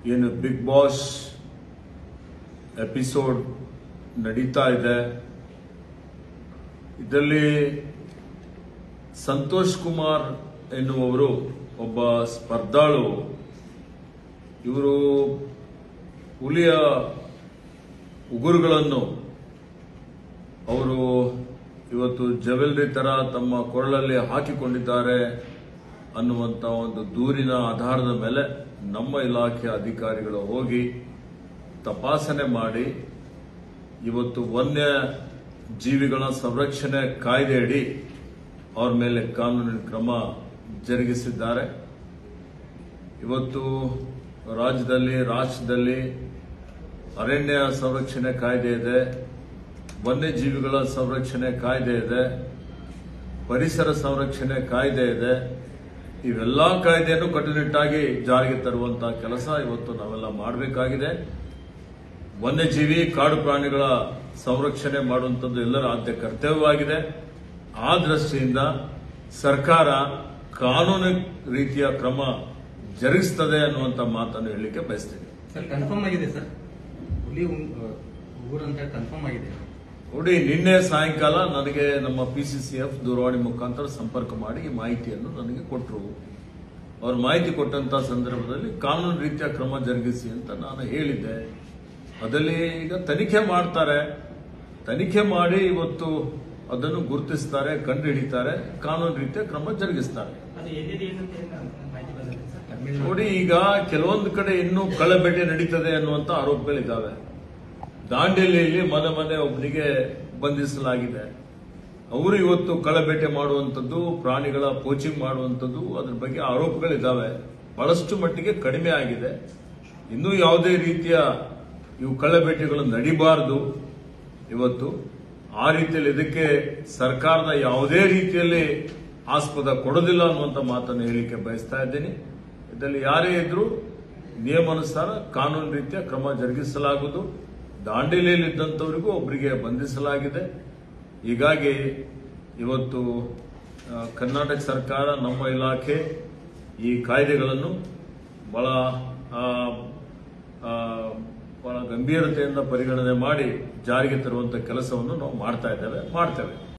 ಏನು big boss episode ನಡೀತಾ ಇದೆ ಇದರಲ್ಲಿ ಸಂತೋಷ್ ಕುಮಾರ್ ಎನ್ನುವವರು ಒಬ್ಬ ಸ್ಪರ್ಧಾಳು ಇವರು ಹುಲಿಯ ಉಗುರುಗಳನ್ನು ಅವರು ಇವತ್ತು ಜವೆಲ್ರಿ ತರ ತಮ್ಮ ಕೊರಳಲ್ಲಿ ಹಾಕಿಕೊಂಡಿದ್ದಾರೆ ಅನ್ನುವಂಥ ಒಂದು ದೂರಿನ ಆಧಾರದ ಮೇಲೆ ನಮ್ಮ ಇಲಾಖೆಯ ಅಧಿಕಾರಿಗಳು ಹೋಗಿ ತಪಾಸಣೆ ಮಾಡಿ ಇವತ್ತು ವನ್ಯ ಜೀವಿಗಳ ಸಂರಕ್ಷಣೆ ಕಾಯ್ದೆಯಡಿ ಅವ್ರ ಮೇಲೆ ಕಾನೂನಿನ ಕ್ರಮ ಜರುಗಿಸಿದ್ದಾರೆ ಇವತ್ತು ರಾಜ್ಯದಲ್ಲಿ ರಾಷ್ಟ್ರದಲ್ಲಿ ಅರಣ್ಯ ಸಂರಕ್ಷಣೆ ಕಾಯ್ದೆ ಇದೆ ವನ್ಯಜೀವಿಗಳ ಸಂರಕ್ಷಣೆ ಕಾಯ್ದೆ ಇದೆ ಪರಿಸರ ಸಂರಕ್ಷಣೆ ಕಾಯ್ದೆ ಇದೆ ಇವೆಲ್ಲ ಕಾಯ್ದೆಯನ್ನು ಕಟ್ಟುನಿಟ್ಟಾಗಿ ಜಾರಿಗೆ ತರುವಂತಹ ಕೆಲಸ ಇವತ್ತು ನಾವೆಲ್ಲ ಮಾಡಬೇಕಾಗಿದೆ ವನ್ಯಜೀವಿ ಕಾಡು ಪ್ರಾಣಿಗಳ ಸಂರಕ್ಷಣೆ ಮಾಡುವಂಥದ್ದು ಎಲ್ಲರ ಆದ್ಯ ಕರ್ತವ್ಯವಾಗಿದೆ ಆ ದೃಷ್ಟಿಯಿಂದ ಸರ್ಕಾರ ಕಾನೂನು ರೀತಿಯ ಕ್ರಮ ಜರುಗಿಸ್ತದೆ ಅನ್ನುವಂಥ ಮಾತನ್ನು ಹೇಳಲಿಕ್ಕೆ ಬಯಸ್ತೇನೆ ಸರ್ ಕನ್ಫರ್ಮ್ ಆಗಿದೆ ಸರ್ ಹುಲಿ ಊರು ಅಂತ ಕನ್ಫರ್ಮ್ ಆಗಿದೆ ನೋಡಿ ನಿನ್ನೆ ಸಾಯಂಕಾಲ ನನಗೆ ನಮ್ಮ ಪಿ ಸಿ ಸಿ ಎಫ್ ದೂರವಾಣಿ ಮುಖಾಂತರ ಸಂಪರ್ಕ ಮಾಡಿ ಈ ಮಾಹಿತಿಯನ್ನು ನನಗೆ ಕೊಟ್ಟರು ಅವ್ರು ಮಾಹಿತಿ ಕೊಟ್ಟಂತ ಸಂದರ್ಭದಲ್ಲಿ ಕಾನೂನು ರೀತಿಯ ಕ್ರಮ ಜರುಗಿಸಿ ಅಂತ ನಾನು ಹೇಳಿದ್ದೆ ಅದರಲ್ಲಿ ಈಗ ತನಿಖೆ ಮಾಡ್ತಾರೆ ತನಿಖೆ ಮಾಡಿ ಇವತ್ತು ಅದನ್ನು ಗುರುತಿಸ್ತಾರೆ ಕಂಡು ಹಿಡಿತಾರೆ ಕಾನೂನು ರೀತಿಯ ಕ್ರಮ ಜರುಗಿಸ್ತಾರೆ ಅದು ಎಲ್ಲಿದೆ ಏನಂತ ಏನು ಮಾಹಿತಿ ಬಂದಿದೆ ಸರ್ ತಮಿಳ್ನಾಡು ನೋಡಿ ಈಗ ಕೆಲವೊಂದು ಕಡೆ ಇನ್ನೂ ಕಳ್ಳಬೇಟೆ ನಡೀತದೆ ಅನ್ನುವಂತ ಆರೋಪಗಳಿದ್ದಾವೆ ದಾಂಡೇಲಿಯಲ್ಲಿ ಮನೆ ಮನೆ ಒಬ್ಬನಿಗೆ ಬಂಧಿಸಲಾಗಿದೆ ಅವರು ಇವತ್ತು ಕಳ್ಳಬೇಟೆ ಮಾಡುವಂಥದ್ದು ಪ್ರಾಣಿಗಳ ಪೋಚಿಂಗ್ ಮಾಡುವಂಥದ್ದು ಅದ್ರ ಬಗ್ಗೆ ಆರೋಪಗಳಿದ್ದಾವೆ ಬಹಳಷ್ಟು ಮಟ್ಟಿಗೆ ಕಡಿಮೆ ಆಗಿದೆ ಇನ್ನೂ ಯಾವುದೇ ರೀತಿಯ ಇವು ಕಳ್ಳಬೇಟೆಗಳು ನಡಿಬಾರದು ಇವತ್ತು ಆ ರೀತಿಯಲ್ಲಿ ಇದಕ್ಕೆ ಸರ್ಕಾರದ ಯಾವುದೇ ರೀತಿಯಲ್ಲಿ ಆಸ್ಪದ ಕೊಡೋದಿಲ್ಲ ಅನ್ನುವಂಥ ಮಾತನ್ನು ಹೇಳಿಕೆ ಬಯಸ್ತಾ ಇದ್ದೀನಿ ಇದರಲ್ಲಿ ಯಾರೇ ಇದ್ರೂ ನಿಯಮಾನುಸಾರ ಕಾನೂನು ರೀತಿಯ ಕ್ರಮ ಜರುಗಿಸಲಾಗುವುದು ದಾಂಡೇಲಿಯಲ್ಲಿ ಇದ್ದಂಥವರಿಗೂ ಒಬ್ಬರಿಗೆ ಬಂಧಿಸಲಾಗಿದೆ ಹೀಗಾಗಿ ಇವತ್ತು ಆ, ಕರ್ನಾಟಕ ಸರ್ಕಾರ ನಮ್ಮ ಇಲಾಖೆ ಈ ಕಾಯ್ದೆಗಳನ್ನು ಬಹಳ ಆ, ಆ, ಬಹಳ ಗಂಭೀರತೆಯಿಂದ ಪರಿಗಣನೆ ಮಾಡಿ ಜಾರಿಗೆ ತರುವಂತ ಕೆಲಸವನ್ನು ನಾವು ಮಾಡ್ತಾ ಇದ್ದೇವೆ ಮಾಡ್ತೇವೆ